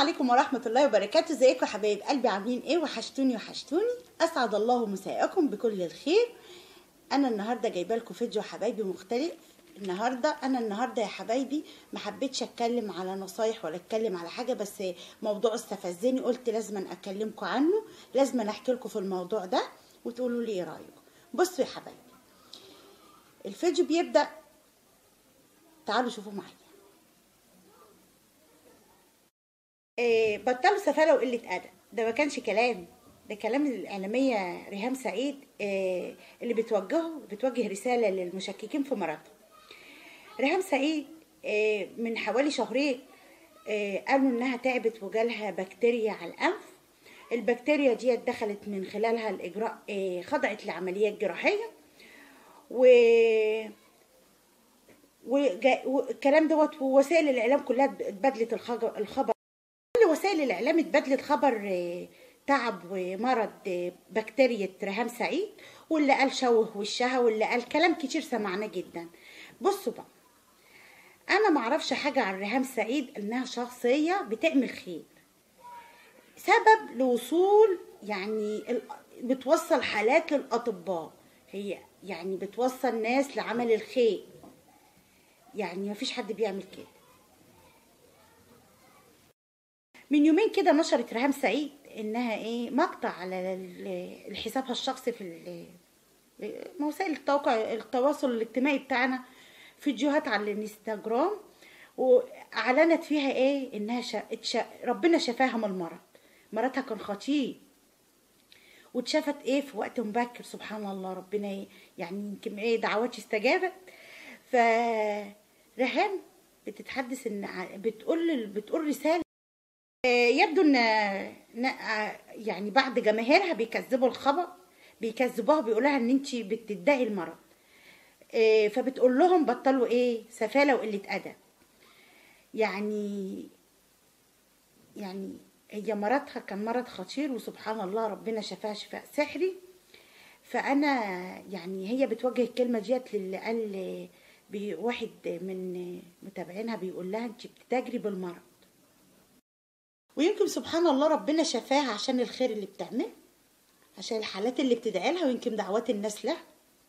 عليكم ورحمة الله وبركاته ازيكم يا حبايب قلبي عاملين ايه وحشتوني وحشتوني اسعد الله مساءكم بكل الخير انا النهارده جايبه لكم فيديو حبايبي مختلف النهارده انا النهارده يا حبايبي ما حبيتش اتكلم على نصايح ولا اتكلم على حاجه بس موضوع استفزني قلت لازم اكلمكم عنه لازم احكي لكم في الموضوع ده وتقولوا لي ايه رايكم بصوا يا حبايبي الفيديو بيبدا تعالوا شوفوا معايا إيه بطلوا سفالة وقلة أدب ده ما كانش كلام ده كلام الإعلامية ريهام سعيد إيه اللي بتوجهه بتوجه رسالة للمشككين في مرضها ريهام سعيد إيه من حوالي شهرين إيه قالوا إنها تعبت وجالها بكتيريا على الأنف البكتيريا دي دخلت من خلالها الإجراء إيه خضعت لعمليات جراحية و والكلام دوت ووسائل الإعلام كلها اتبادلت الخبر كل وسائل الاعلام اتبادلت خبر تعب ومرض بكتيريا ريهام سعيد واللي قال شوه وشها واللي قال كلام كتير سمعناه جدا بصوا بقى انا معرفش حاجه عن ريهام سعيد انها شخصيه بتعمل خير سبب لوصول يعني بتوصل حالات للاطباء هي يعني بتوصل ناس لعمل الخير يعني مفيش حد بيعمل كده من يومين كده نشرت ريهام سعيد انها ايه مقطع على حسابها الشخصي في وسائل التواصل التواصل الاجتماعي بتاعنا فيديوهات على الانستجرام واعلنت فيها ايه انها شا... شا... ربنا شفاها من المرض مرضها كان خطير واتشافت ايه في وقت مبكر سبحان الله ربنا إيه يعني يمكن ايه دعواتي استجابت ف ريهام بتتحدث ان بتقول بتقول رساله يبدو ان يعني بعض جماهيرها بيكذبوا الخبر بيكذبوها بيقولها ان انت بتدعي المرض فبتقول لهم بطلوا ايه سفاله وقله ادب يعني يعني هي مرضها كان مرض خطير وسبحان الله ربنا شفاها شفاء سحري فانا يعني هي بتوجه الكلمه ديت للي قال واحد من متابعينها بيقول لها انت بتتاجري بالمرض ويمكن سبحان الله ربنا شفاها عشان الخير اللي بتعمله عشان الحالات اللي بتدعي لها ويمكن دعوات الناس لها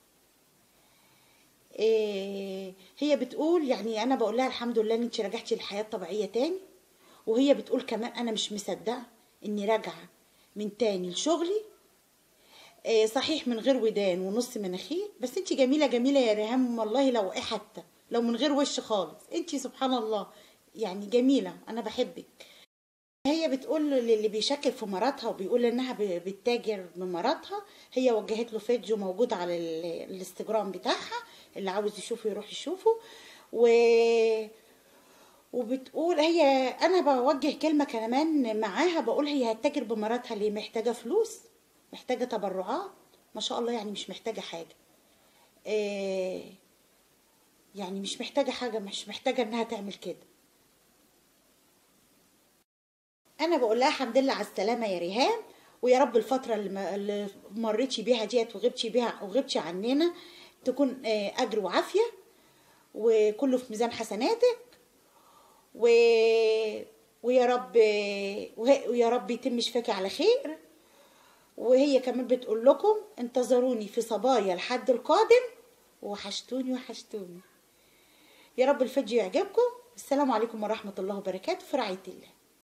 إيه هي بتقول يعني انا بقول لها الحمد لله ان انت رجعتي للحياه الطبيعيه تاني وهي بتقول كمان انا مش مصدقه اني راجعه من تاني لشغلي إيه صحيح من غير ودان ونص مناخير بس انت جميله جميله يا ريهام والله لو ايه حتى لو من غير وش خالص انت سبحان الله يعني جميله انا بحبك هي بتقول للي بيشكك في مراتها وبيقول انها بتتاجر بمراتها هي وجهت له فيديو موجود على الانستجرام بتاعها اللي عاوز يشوفه يروح يشوفه و وبتقول هي انا بوجه كلمه كمان معاها بقول هي هتتاجر بمراتها ليه محتاجه فلوس محتاجه تبرعات ما شاء الله يعني مش محتاجه حاجه إيه يعني مش محتاجه حاجه مش محتاجه انها تعمل كده انا بقول لها الحمد لله على السلامه يا ريهام ويا رب الفتره اللي, اللي مريتي بيها ديت وغبتي بيها وغبتي عننا تكون اجر وعافيه وكله في ميزان حسناتك و... ويا رب ويا رب يتم شفاكي على خير وهي كمان بتقول لكم انتظروني في صبايا الحد القادم وحشتوني وحشتوني يا رب الفيديو يعجبكم السلام عليكم ورحمه الله وبركاته في رعايه الله